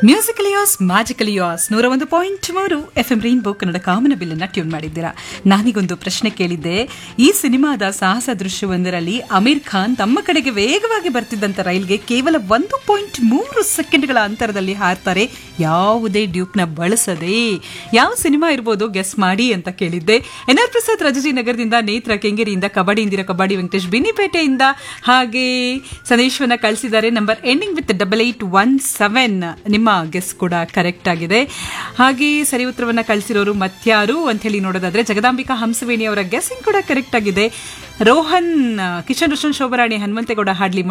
ಮ್ಯೂಸಿಕಲಿಯಾಸ್ ಮ್ಯಾಜಿಕಲಿಯಾಸ್ ನೂರ ಒಂದು ಪಾಯಿಂಟ್ ಮೂರು ಎಫ್ ಎಂ ರೈನ್ಬೋ ಕನ್ನಡ ಕಾಮನ ಬಿಲ್ಲನ್ನ ಟ್ಯೂನ್ ಮಾಡಿದ್ದೀರಾ ನಾನೀಗೊಂದು ಪ್ರಶ್ನೆ ಕೇಳಿದ್ದೆ ಈ ಸಿನಿಮಾದ ಸಾಹಸ ದೃಶ್ಯವೊಂದರಲ್ಲಿ ಅಮೀರ್ ಖಾನ್ ತಮ್ಮ ಕಡೆಗೆ ವೇಗವಾಗಿ ಬರ್ತಿದ್ದಂತ ರೈಲ್ಗೆ ಕೇವಲ ಒಂದು ಪಾಯಿಂಟ್ ಮೂರು ಸೆಕೆಂಡ್ಗಳ ಅಂತರದಲ್ಲಿ ಹಾರ್ತಾರೆ ಯಾವುದೇ ಡ್ಯೂಕ್ನ ಬಳಸದೆ ಯಾವ ಸಿನಿಮಾ ಇರ್ಬೋದು ಗೆಸ್ ಮಾಡಿ ಅಂತ ಕೇಳಿದ್ದೆ ಎನ್ ಆರ್ ಪ್ರಸಾದ್ ರಜಜಿ ನಗರದಿಂದ ನೇತ್ರ ಕೆಂಗೇರಿಯಿಂದ ಕಬಡ್ಡಿ ಇಂದಿರಾ ಕಬಡ್ಡಿ ವೆಂಕಟೇಶ್ ಬಿನಿಪೇಟೆಯಿಂದ ಹಾಗೆ ಸಂದೇಶವನ್ನ ಕಳಿಸಿದ್ದಾರೆ number ending with double eight one seven ನಿಮ್ಮ ಗೆಸ್ ಕೂಡ ಕರೆಕ್ಟ್ ಆಗಿದೆ ಹಾಗೆ ಸರಿ ಉತ್ತರವನ್ನ ಕಳಿಸಿರೋರು ಮತ್ಯಾರು ಅಂತ ಹೇಳಿ ನೋಡೋದಾದ್ರೆ ಜಗದಾಂಬಿಕಾ ಹಂಸವೇಣಿ ಅವರ ಗೆಸ್ಸಿಂಗ್ ಕೂಡ ಕರೆಕ್ಟ್ ಆಗಿದೆ ರೋಹನ್ ಕಿಶನ್ ರೋಷನ್ ಶೋಭರಾಣಿ ಹನುಮಂತೇಗೌಡ ಹಾಡ್ಲಿ